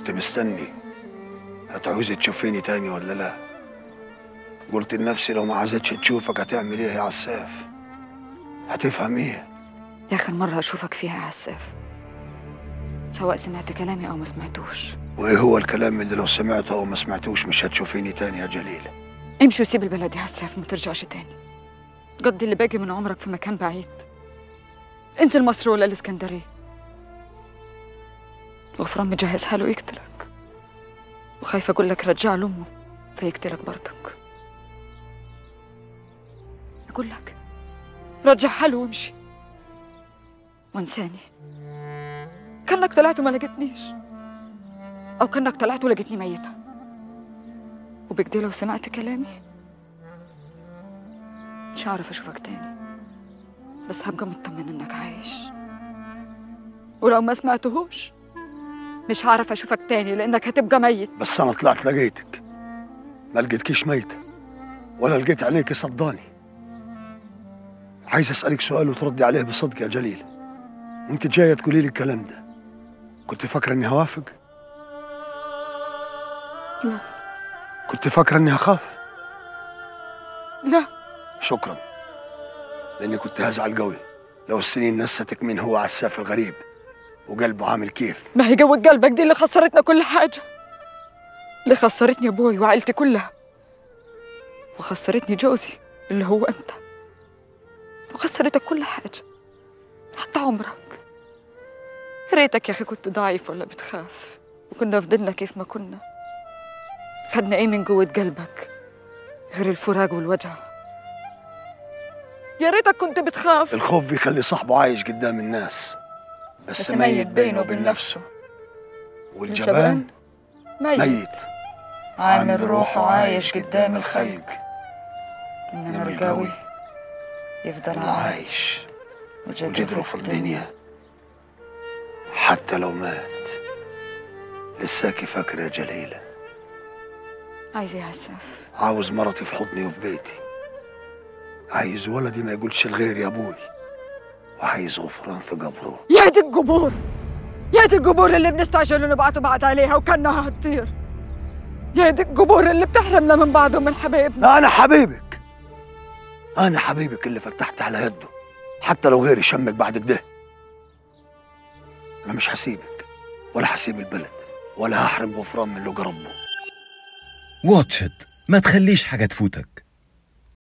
كنت مستني هتعوزي تشوفيني تاني ولا لا قلت لنفسي لو ما عايزتش تشوفك هتعمل ايه يا عساف هتفهم ايه يا اخر مرة اشوفك فيها يا عساف سواء سمعت كلامي او ما سمعتوش وايه هو الكلام اللي لو سمعته او ما سمعتوش مش هتشوفيني تاني يا جليل امشي وسيب البلد يا عساف ما ترجعش تاني قضي اللي باقي من عمرك في مكان بعيد انزل مصر ولا الاسكندرية غفران مجهز حاله يقتلك وخايفة أقول لك رجع لأمه فيقتلك برضك أقول لك رجع حاله وامشي وانساني كأنك طلعت وما لقيتنيش أو كأنك طلعت ولقيتني ميتة وبكده لو سمعت كلامي مش هعرف أشوفك تاني بس هبقى مطمن إنك عايش ولو ما سمعتهوش مش هعرف أشوفك تاني لأنك هتبقى ميت بس انا طلعت لقيتك ما لقيتكيش ميتة ولا لقيت عينيكي صداني عايز اسالك سؤال وتردي عليه بصدق يا جليل وانت جايه تقولي لي الكلام ده كنت فاكره اني هوافق لا كنت فاكره اني هخاف لا شكرا لاني كنت هزعل قوي لو السنين نستك مين هو عساف الغريب وقلبه عامل كيف ما هي جوة قلبك دي اللي خسرتنا كل حاجة اللي خسرتني أبوي وعائلتي كلها وخسرتني جوزي اللي هو أنت وخسرتك كل حاجة حتى عمرك يا ريتك يا أخي كنت ضعيف ولا بتخاف وكنا فضلنا كيف ما كنا خدنا إيه من جوة قلبك غير الفراق والوجع يا ريتك كنت بتخاف الخوف بيخلي صاحبه عايش قدام الناس بس, بس ميت بينه وبين نفسه والجبان ميت, ميت عامل روحه عايش قدام الخلق إنما إنما القوي القوي يفضل اللي عايش عايش وجدره وجدره في الدنيا حتى لو مات لساكي فاكر يا جليلة عايز ايه يا عساف عاوز مرتي في حضني وفي بيتي عايز ولدي ما يقولش الغير يا ابوي وعايز غفران في قبره يا دي القبور يا دي القبور اللي بنستعجل نبعته بعد عليها وكانها هتطير يا دي القبور اللي بتحرمنا من بعض ومن حبايبنا انا حبيبك انا حبيبك اللي فتحت على يده حتى لو غيري شمك بعد كده انا مش هسيبك ولا هسيب البلد ولا هحرم غفران من اللي قربه واتشت ما تخليش حاجة تفوتك